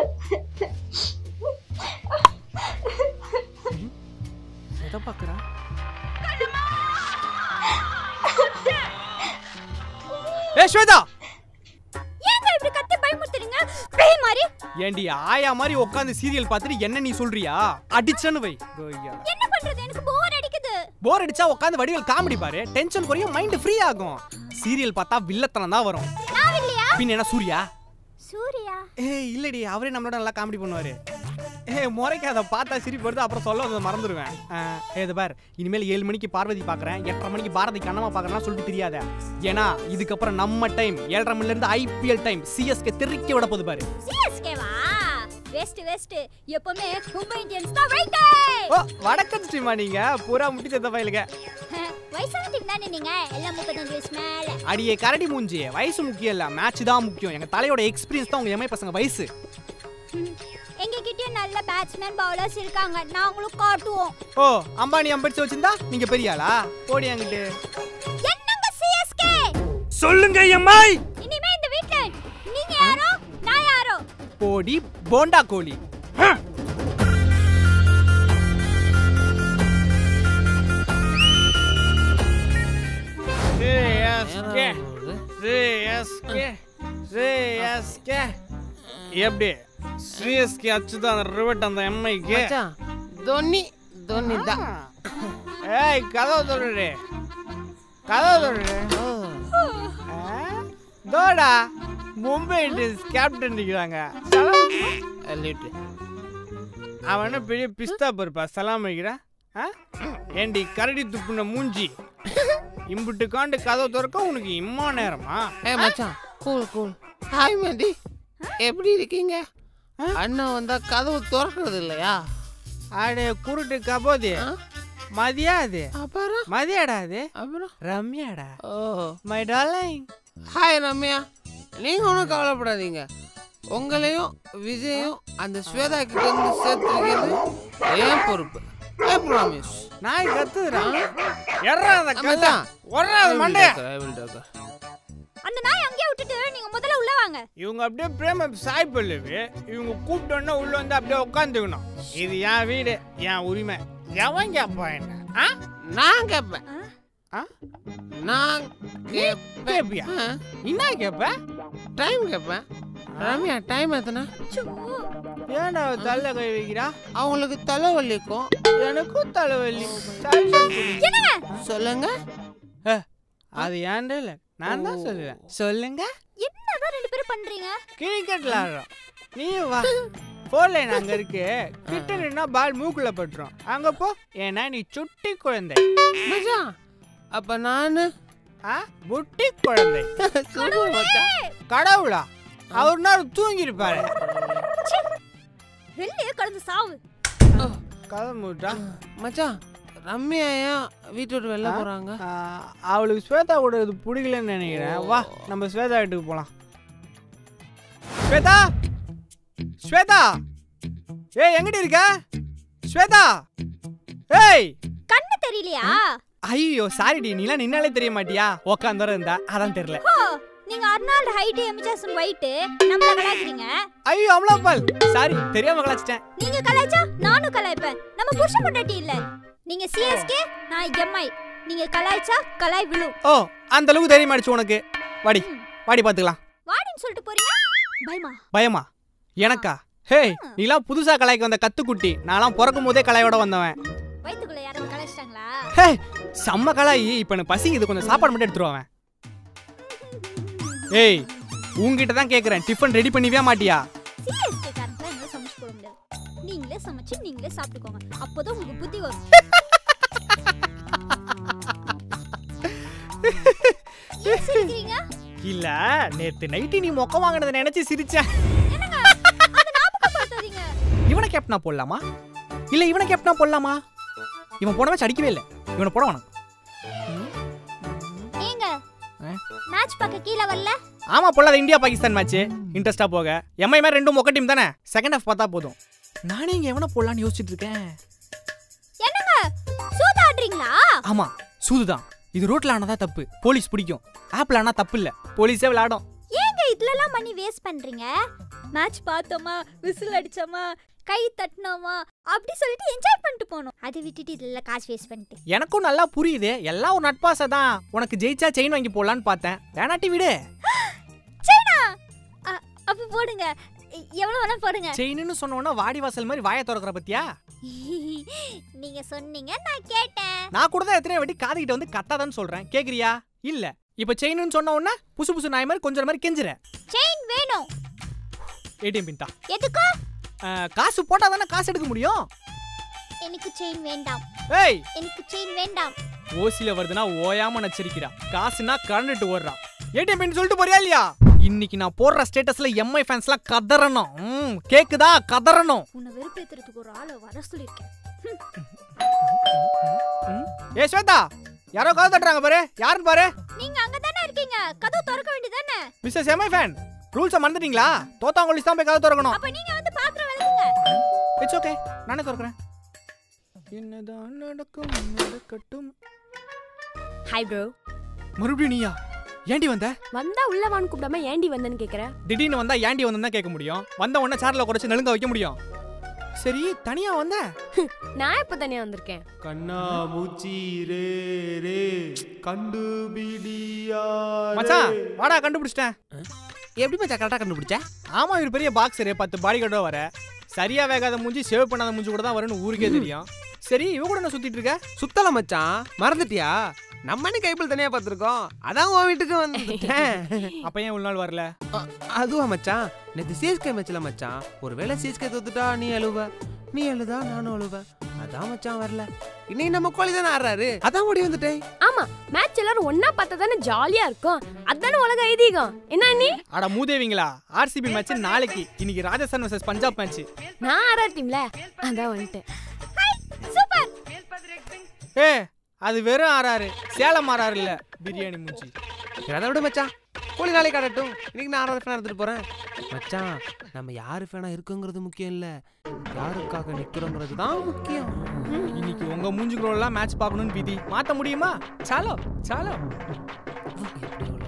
எதை பார்க்குறா ஏ ஸ்வேதா ஏங்க இப்படி கத்தி பயமுறுத்துறீங்க பேய் மாதிரி ஏண்டி ஆயா மாதிரி உட்காந்து சீரியல் பார்த்துட்டு என்ன நீ சொல்றியா அடிச்சன்னு வை கொய்யா. என்ன பண்றது எனக்கு போர் அடிக்குது போர் அடிச்சா உட்காந்து வடிவேல் காமெடி பாரு டென்ஷன் குறையும் மைண்ட் ஃப்ரீ ஆகும் சீரியல் பார்த்தா வில்லத்தனம் தான் வரும் நான் இல்லையா பின்ன என்ன சூர்யா சூர்யா ஏய் இல்லடி அவரே நம்மளோட நல்லா காமெடி பண்ணுவாரு ஏ முறைக்கு அதை பார்த்தா சிரிப்பு வருது அப்புறம் சொல்ல வந்ததை மறந்துடுவேன் ஆஹ், ஏ இது பார் இனிமேல் ஏழு மணிக்கு பார்வதி பார்க்குறேன் எட்டரை மணிக்கு பாரதி கண்ணமா பார்க்கறேன் சொல்லிட்டு தெரியாத ஏன்னா இதுக்கப்புறம் நம்ம டைம் ஏழரை மணில இருந்து ஐபிஎல் டைம் சிஎஸ்கே தெறிக்க விட போகுது பாரு சிஎஸ்கேவா வெஸ்ட் வெஸ்ட் எப்பவுமே மும்பை இந்தியன்ஸ் தான் ரைட் ஓ வடக்கன் ஸ்ட்ரீமா நீங்க பூரா முட்டி செத்த பயிலுங்க வயசான டீம் தானே நீங்க எல்லாம் முப்பத்தஞ்சு வயசு மேல அடியே கரடி மூஞ்சி வயசு முக்கியம் இல்ல மேட்ச் தான் முக்கியம் எங்க தலையோட எக்ஸ்பீரியன்ஸ் தான் உங்க எம்ஐ பசங்க வயசு எங்க கிட்டயும் நல்ல பேட்ஸ்மேன் பவுலர்ஸ் இருக்காங்க நாங்களும் காட்டுவோம் ஓ அம்பானி அம்படிச்சு வச்சிருந்தா நீங்க பெரிய ஆளா போடி அங்கிட்டு என்னங்க சிஎஸ்கே சொல்லுங்க எம்ஐ இனிமே இந்த வீட்ல நீங்க யாரோ நான் யாரோ போடி போண்டா கோழி சிஎஸ்கே சிஎஸ்கே சிஎஸ்கே எப்படி சிஎஸ்கே அச்சுதான் அந்த ரிவட் அந்த எம்ஐக்கு மச்சான் தோனி தோனி தான் ஏய் கதவு தொடுறே கதவு தொடுறே தோடா மும்பை இந்தியன்ஸ் கேப்டன் நிற்கிறாங்க லிட்டு அவன் என்ன பெரிய பிஸ்தா பருப்பா சலாம் வைக்கிறா ஆ? ஏண்டி கரடி துப்புன மூஞ்சி இம்புட்டு காண்டு கதவு திறக்க உனக்கு இம்மா நேரமா ஏ மச்சான் கூல் கூல் ஹாய் மதி எப்படி இருக்கீங்க அண்ணன் வந்தா கதவு திறக்கிறது இல்லையா ஆடே குருட்டு கபோதி ஆ? மதியா அது அப்புறம் மதியாடா அது அப்புறம் ரம்யாடா oh my darling hi Ramya நீங்க ஒன்றும் கவலைப்படாதீங்க உங்களையும் விஜயும் அந்த ஸ்வேதா கிட்ட இருந்து சேர்த்துருக்கிறது ஏன் பொறுப்பு ஐ ப்ராமிஸ் நாய் கத்துதுடா எர்றா அந்த கல்ல மச்சான். ஒர்றா அது மண்டைய அந்த நாய் அங்கேயே விட்டுட்டு நீங்க முதல்ல உள்ள வாங்க இவங்க அப்படியே பிரேம சாய் பல்லவி இவங்க கூப்பிட்டோன்னா உள்ள வந்து அப்படியே உட்காந்துக்கணும் இது என் வீடு என் உரிமை எவன் கேப்பா என்ன ஆ நான் கேட்பேன் ஆ? நான் கேட்பேன் கேப்பியா என்ன கேப்ப டைம் கேட்பேன் ரம்யா டைம் எத்தனை ஏன்டா அவ தள்ள கை வைக்கிறா அவங்களுக்கு தலைவலிக்கும் எனக்கும் தலைவலி தலைவலி. சொல்லுங்க ஏ, அது ஏன்டா இல்ல நான் தான் சொல்லுவேன் சொல்லுங்க என்னதான் ரெண்டு பேரும் பண்றீங்க கிரிக்கெட் விளாடுறோம் நீ வா போர் லைன் அங்க இருக்கு கிட்ட நின்னா பால் மூக்குல பட்டுரும் அங்க போ ஏன்னா நீ சுட்டி குழந்தை மச்சான் அப்ப நானு ஆ புட்டி குழந்தை சூப்பர் மச்சான் கடவுளா அவர் நேரம் தூங்கி இருப்பாரு வெளியே கலந்து சாவு கதை மூட்டா மச்சான் ரம்யா ஏன் வீட்டு விட்டு வெளில போறாங்க ஆ, அவளுக்கு ஸ்வேதா கூட இது பிடிக்கலன்னு நினைக்கிறேன் வா நம்ம ஸ்வேதா வீட்டுக்கு போலாம் ஸ்வேதா ஸ்வேதா ஏய் எங்கடி இருக்க ஸ்வேதா ஏய் கண்ணு தெரியலையா ஐயோ சாரிடி நீலாம் நின்னாலே தெரிய மாட்டியா உக்காந்தோட இருந்தா அதான் தெரியல ஓ நீங்க அர்னால்டு ஹைட் எமிஜாசன் ஒயிட் நம்மள கலாய்க்கிறீங்க ஐயோ அமலாபால் சாரி தெரியாம கலாச்சிட்டேன் நீங்க கலாய்ச்சா நானும் கலாய்ப்பேன் நம்ம புருஷன் பொண்டாட்டி இல்ல நீங்க சிஎஸ்கே நான் எம்ஐ நீங்க கலாய்ச்சா கலாய் விழும் ஓ அந்த அளவுக்கு தைரியம் அடிச்சு உனக்கு வாடி வாடி பாத்துக்கலாம் வாடின்னு சொல்லிட்டு போறீங்க பயமா பயமா எனக்கா ஹேய் நீலாம் புதுசா கலாய்க்க வந்த கத்துக்குட்டி நான்லாம் பிறக்கும் போதே கலாயோட வந்தவன் வயித்துக்குள்ள யாராவது கலாய்ச்சிட்டாங்களா ஹே செம்ம கலாயி இப்போ எனக்கு பசிக்குது கொஞ்சம் சாப்பாடு மட்டும் எடுத்துருவாங்க ஏய் உங்ககிட்ட தான் கேட்குறேன் டிஃபன் ரெடி பண்ணிவே மாட்டியா சிஎஸ்கே காரங்க என்னால சமைச்சு போட முடியாது நீங்களே சமைச்சு நீங்களே சாப்பிட்டுக்கோங்க அப்போதான் உங்களுக்கு புத்தி வரும் ஏன் சிரிக்கிறீங்க இல்ல நேத்து நைட்டு நீ மொக்க வாங்கினதை நினைச்சு சிரிச்சேன் என்னங்க அதை ஞாபகப்படுத்தாதீங்க இவனை கேப்டனா போடலாமா இல்ல இவனை கேப்டனா போடலாமா இவன் போன மேட்ச் அடிக்கவே இல்லை இவனை போட வேணாம் ஏங்க ஆ? மேட்ச் பார்க்க கீழே வரல ஆமா போடலாத இந்தியா பாகிஸ்தான் மேட்ச் இன்ட்ரெஸ்டா போக எம்ஐ மாதிரி ரெண்டும் மொக்க டீம் தானே செகண்ட் ஹாஃப் பார்த்தா போதும் நானே இங்க எவனை போடலான்னு யோசிச்சுட்டு இருக்கேன் என்னங்க சூதாடுறீங்களா ஆமா சூதுதான் இது ரோட்ல ஆனதா தப்பு போலீஸ் பிடிக்கும் ஆப்ல ஆனா தப்பு இல்ல போலீஸே விளையாடும் ஏங்க இதுலலாம் மணி வேஸ்ட் பண்றீங்க மேட்ச் பார்த்தோமா விசில் அடிச்சோமா கை தட்டினோமா அப்படி சொல்லிட்டு என்ஜாய் பண்ணிட்டு போனோம் அதை விட்டுட்டு இதுல காசு வேஸ்ட் பண்ணிட்டு எனக்கும் நல்லா புரியுது எல்லாம் ஒரு நட்பாசை தான் உனக்கு ஜெயிச்சா செயின் வாங்கி போடலான்னு பார்த்தேன் வேணாட்டி விடு சைனா அ- அப்ப போடுங்க எ- எவ்வளவு வேணா போடுங்க செயின்னு சொன்னோன்னா வாடி வாசல் மாதிரி வாயை திறக்கிற பத்தியா நீங்க சொன்னீங்க நான் கேட்டேன் நான் கூட தான் எத்தனை வாட்டி காதுகிட்ட வந்து கத்தாதான்னு சொல்றேன் கேக்குறியா இல்ல இப்ப செயின்னு சொன்ன உடனே புசு புசு நாய் மாதிரி கொஞ்சம் மாதிரி கெஞ்சுற செயின் வேணும் ஏடிஎம் பின்தா எதுக்கு காசு போட்டா தானே காசு எடுக்க முடியும் எனக்கு செயின் வேண்டாம் ஏய் எனக்கு செயின் வேண்டாம் ஓசில வருதுன்னா ஓயாம நச்சரிக்கிறா காசுனா கரண்ட்டு ஓடுறா ஏடிஎம் பின் சொல்லிட்டு போறியா இல்லையா இன்னைக்கு நான் போடுற ஸ்டேட்டஸ்ல எம்ஐ ஃபேன்ஸ்லாம் கதறணும் ம், கேக்குதா கதறணும் உன்னை வெறுப்பேத்துறதுக்கு ஒரு ஆளை வர சொல்லியிருக்கேன் ம்? ஏ ஸ்வேதா யாரோ கதை தட்டுறாங்க பாரு யாருன்னு பாரு நீங்க அங்க தானே இருக்கீங்க கதவு திறக்க வேண்டியதானே மிஸ்ஸஸ் எம்ஐ ஃபேன் ரூல்ஸை மறந்துட்டீங்களா தோத்தாங்கோலிஸ் தான் போய் கதை திறக்கணும் அப்ப நீங்க வந்து பாக்குற விளக்குங்க இட்ஸ் ஓகே நானே திறக்கிறேன் என்னதான் நடக்கும் நடக்கட்டும் ஹாய் ப்ரோ மறுபடியும் நீயா ஏண்டி வந்த வந்தா உள்ள வான்னு கூப்பிடாம ஏண்டி வந்தேன்னு கேக்குற திடீர்னு வந்தா ஏண்டி வந்து தான் கேட்க முடியும் வந்த உடனே சேர்ல குறைச்சு நெலுங்க வைக்க முடியும் சரி தனியா வந்த நான் எப்ப தனியா வந்திருக்கேன் கண்ணா மூச்சி ரே ரே கண்டுபிடியா மச்சான் வாடா கண்டுபிடிச்சிட்டேன் எப்படி மச்சான் கரெக்டாக கண்டுபிடிச்ச ஆமா இவர் பெரிய பாக்ஸரு பத்து பாடி கார்டோ வர சரியா வேகாத மூஞ்சி சேவ் பண்ணாத மூஞ்சி கூட தான் வரும்னு ஊருக்கே தெரியும் சரி இவ கூட என்ன சுத்திட்டு இருக்க சுத்தல மச்சான் மறந்துட்டியா நம்ம என்ன கைப்பில் தனியா பார்த்துருக்கோம் அதான் உன் வீட்டுக்கு வந்துட்டேன் அப்ப ஏன் இவ்வளவு நாள் வரல அ- அதுவா மச்சான் நேற்று சிஎஸ்கே மேட்ச்ல மச்சான் ஒருவேளை சிஎஸ்கே தோத்துட்டா நீ அழுவ நீ அழுதா நானும் அழுவேன் அதான் மச்சான் வரல இன்னைக்கு நம்ம கோழி தானே ஆடுறாரு அதான் ஓடி வந்துட்டேன் ஆமா மேட்ச் எல்லாரும் ஒன்னா பார்த்தா தானே ஜாலியா இருக்கும் அதானே உலக ஐதீகம் என்ன நீ அட மூதேவிங்களா ஆர்சிபி மேட்ச் நாளைக்கு இன்னைக்கு ராஜஸ்தான் வர்சஸ் பஞ்சாப் மேட்ச் நான் ஆறார் டீம்ல அதான் வந்துட்டேன் சூப்பர் ஏ அது வெறும் ஆறாரு சேலம் ஆறாரு இல்ல பிரியாணி மூஞ்சி சரி அதை விட மச்சான் கோழி நாளைக்கு ஆடட்டும் இன்னைக்கு நான் ஆறாவது ஃபேனாக எடுத்துட்டு போறேன் மச்சான் நம்ம யாரு ஃபேனா இருக்குங்கிறது முக்கியம் இல்ல யாருக்காக நிக்கிறோங்கிறது தான் முக்கியம் இன்னைக்கு உங்க மூஞ்சிக்குள்ள எல்லாம் மேட்ச் பார்க்கணும்னு விதி மாத்த முடியுமா சாலோ சாலோ எப்படி எவ்வளவு?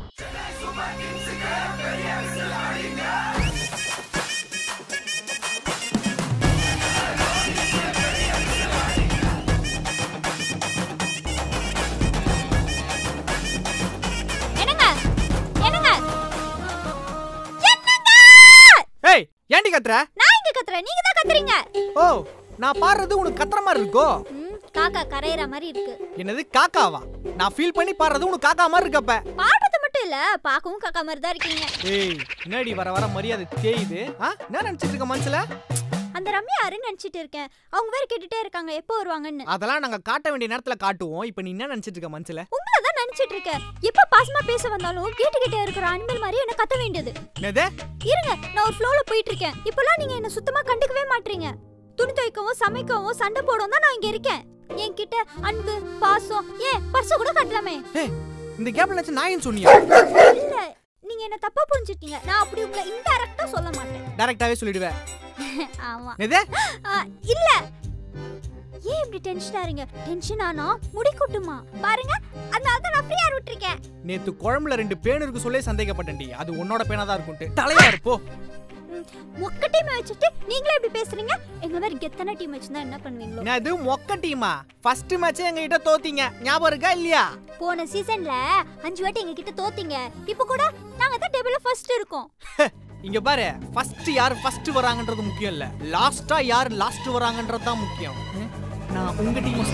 என்னங்க என்னங்க என்னங்க ஏய் ஏண்டி கத்துற நான் இங்க கத்துறேன் நீங்க தான் கத்துறீங்க ஓ நான் பாடுறது உனக்கு கத்துற மாதிரி இருக்கோ ம், காக்கா கரையிற மாதிரி இருக்கு என்னது காக்காவா நான் ஃபீல் பண்ணி பாடுறது உனக்கு காக்கா மாதிரி இருக்கப்ப பாடுறது மட்டும் இல்ல பார்க்கவும் காக்கா மாதிரி தான் இருக்கீங்க ஏய் என்னடி வர வர மரியாதை தேயுது ஆ என்ன நினைச்சிட்டு இருக்க மனசுல அந்த ரம்யா யாருன்னு நினைச்சிட்டு இருக்கேன் அவங்க வேற கேட்டுட்டே இருக்காங்க எப்போ வருவாங்கன்னு அதெல்லாம் நாங்க காட்ட வேண்டிய நேரத்துல காட்டுவோம் இப்போ நீ என்ன நினைச்சிட்டு இருக்க மனசுல உங்களை தான் நினைச்சிட்டு இருக்கேன் எப்ப பாசமா பேச வந்தாலும் கேட்டுக்கிட்டே இருக்கிற அனிமல் மாதிரி என்ன கத்த வேண்டியது என்னது இருங்க நான் ஒரு ஃப்ளோல போயிட்டு இருக்கேன் இப்பெல்லாம் நீங்க என்ன சுத்தமா கண்டுக்கவே மாட்டீங்க துணி துவைக்கவும் சமைக்கவும் சண்டை போடவும் தான் நான் இங்க இருக்கேன் என்கிட்ட அன்பு பாசம் ஏன் பர்ச கூட கட்டலாமே ஏய் இந்த கேப்ல நினைச்சு நான் ஏன் சொன்னியா இல்ல நீங்க என்ன தப்பா புரிஞ்சிட்டீங்க நான் அப்படி உங்களை இன்டைரக்டா சொல்ல மாட்டேன் டைரக்டாவே சொல்லிடுவேன் ஆமா என்னது ஆ, இல்ல ஏன் இப்படி டென்ஷன் ஆறீங்க டென்ஷன் ஆனா முடி கொட்டுமா பாருங்க அதனால தான் நான் ஃப்ரீயா விட்டுருக்கேன் நேத்து குழம்புல ரெண்டு பேன் இருக்கு சொல்லே சந்தேகப்பட்டேன்டி அது உன்னோட பேனா தான் இருக்கும்ட்டு தலையா இருப்போ மொக்க டீம் வச்சுட்டு நீங்களே இப்படி பேசுறீங்க எங்க வேற கெத்தன டீம் வச்சிருந்தா என்ன பண்ணுவீங்களோ என்னது மொக்க டீமா ஃபர்ஸ்ட் மேட்சே எங்க கிட்ட தோத்தீங்க ஞாபகம் இருக்கா இல்லையா போன சீசன்ல அஞ்சு வாட்டி எங்க கிட்ட தோத்தீங்க இப்போ கூட நாங்க தான் டேபிள்ல ஃபர்ஸ்ட் இருக்கோம் இங்க பாரு ஃபர்ஸ்ட் யார் ஃபர்ஸ்ட் வராங்கன்றது முக்கியம் இல்ல லாஸ்டா யார் லாஸ்ட் வராங்கன்றது தான் முக்கியம் ம்? நான் உங்க டீம்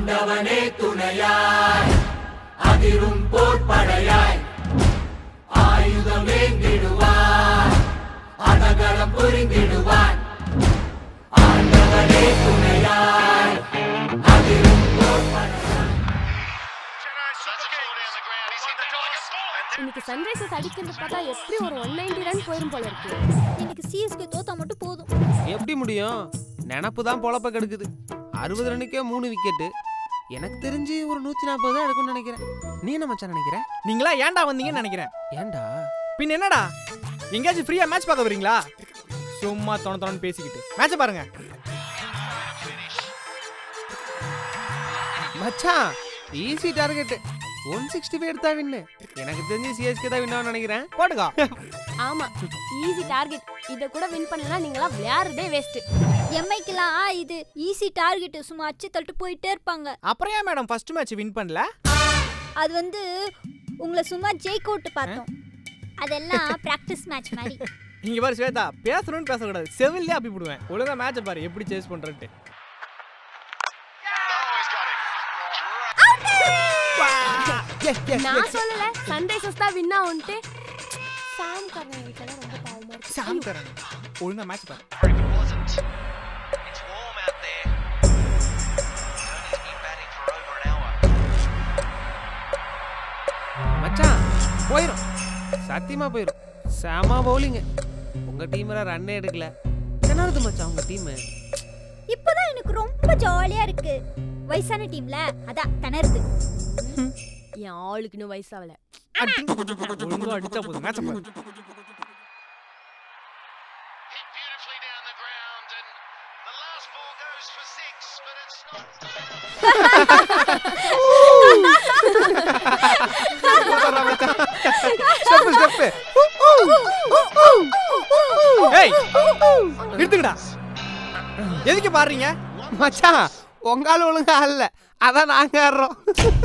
இன்னைக்கு சன்ரைசர்ஸ் அடிக்கிறது பார்த்தா எப்படி ஒரு ஒன் நைன்டி ரன் போயிரும் போல இருக்கு எனக்கு சிஎஸ்கே தோத்தா மட்டும் போதும் எப்படி முடியும் நினப்பு தான் பொழப்ப கெடுக்குது அறுபது ரன்னுக்கே மூணு விக்கெட்டு எனக்கு தெரிஞ்சு ஒரு நூத்தி நாற்பது தான் எடுக்கும்னு நினைக்கிறேன் நீ என்ன மச்சான் நினைக்கிற நீங்களா ஏன்டா வந்தீங்கன்னு நினைக்கிறேன் ஏன்டா பின் என்னடா எங்கேயாச்சும் ஃப்ரீயா மேட்ச் பார்க்க வரீங்களா சும்மா தொண தொணன்னு பேசிக்கிட்டு மேட்ச் பாருங்க மச்சான் easy target one sixty five எடுத்தா வின்னு எனக்கு தெரிஞ்சு சிஎஸ்கே தான் வின் நினைக்கிறேன் போட்டுக்கோ ஆமா ஈஸி டார்கெட் இத கூட வின் பண்ணலனா நீங்களா விளையாடுறதே வேஸ்ட் எம்ஐக்கெல்லாம் இது ஈஸி டார்கெட் சும்மா அச்சு தள்ளிட்டு போயிட்டே இருப்பாங்க அப்புறம் ஏன் மேடம் ஃபர்ஸ்ட் மேட்ச் வின் பண்ணல அது வந்து உங்களை சும்மா ஜெயிக்க விட்டு பார்த்தோம் அதெல்லாம் பிராக்டிஸ் மேட்ச் மாதிரி இங்க பாரு ஸ்வேதா பேசணும்னு பேசக்கூடாது செவிலே அப்பி போடுவேன் ஒழுங்கா மேட்சை பாரு எப்படி சேஸ் பண்றேன்ட்டு நான் சொல்லல சன்ரைசர்ஸ் தான் வின் ஆகும்ட்டு சாம் கர்ணன் வீட்ல ரொம்ப பாவமா இருக்கு சாம் தரேன் ஒழுங்கா மேட்ச் பாரு If it wasn't, it's warm out there. Tony's been batting for over an hour. மச்சான் போயிரும் சத்தியமா போயிரும் செம பவுலிங் உங்க டீம்ல ரன்னே எடுக்கல என்னது மச்சான் உங்க டீம் இப்போதான் எனக்கு ரொம்ப ஜாலியா இருக்கு வயசான டீம்ல அதான் திணறுது என் ஆளுக்கு இன்னும் வயசாகல ஒழுங்கா அடிச்சா போதும் மேட்சை பாரு Hit beautifully down the ground, and the last ball goes for six, but it's not. Step step ஏய் நிறுத்துங்கடா எதுக்கு பாடுறீங்க மச்சான் உங்கால ஒழுங்கா இல்ல அதான் நாங்க ஆடுறோம்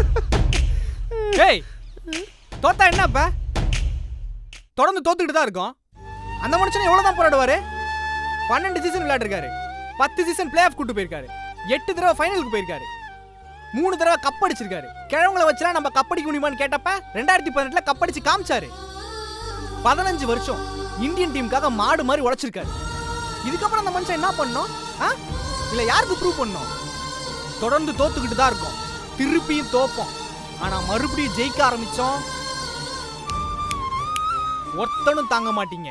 ஏய் தோத்தா என்ன இப்ப தொடர்ந்து தோத்துக்கிட்டு தான் இருக்கோம் அந்த மனுஷன் எவ்வளவு தான் போராடுவாரு பன்னெண்டு சீசன் விளையாடிருக்காரு பத்து சீசன் பிளே ஆஃப் கூட்டு போயிருக்காரு எட்டு தடவை ஃபைனலுக்கு போயிருக்காரு மூணு தடவை கப் அடிச்சிருக்காரு கிழவங்களை வச்சுலாம் நம்ம கப் அடிக்க முடியுமான்னு கேட்டப்ப ரெண்டாயிரத்தி பதினெட்டுல கப் அடிச்சு காமிச்சாரு பதினஞ்சு வருஷம் இந்தியன் டீமுக்காக மாடு மாதிரி உழைச்சிருக்காரு இதுக்கப்புறம் அந்த மனுஷன் என்ன பண்ணோம் ஆ இல்ல யாருக்கு ப்ரூவ் பண்ணோம் தொடர்ந்து தோத்துக்கிட்டு தான் இருக்கோம் திருப்பியும் தோப்போம் ஆனா மறுபடியும் ஜெயிக்க ஆரம்பிச்சோம் ஒருத்தனும் தாங்க மாட்டீங்க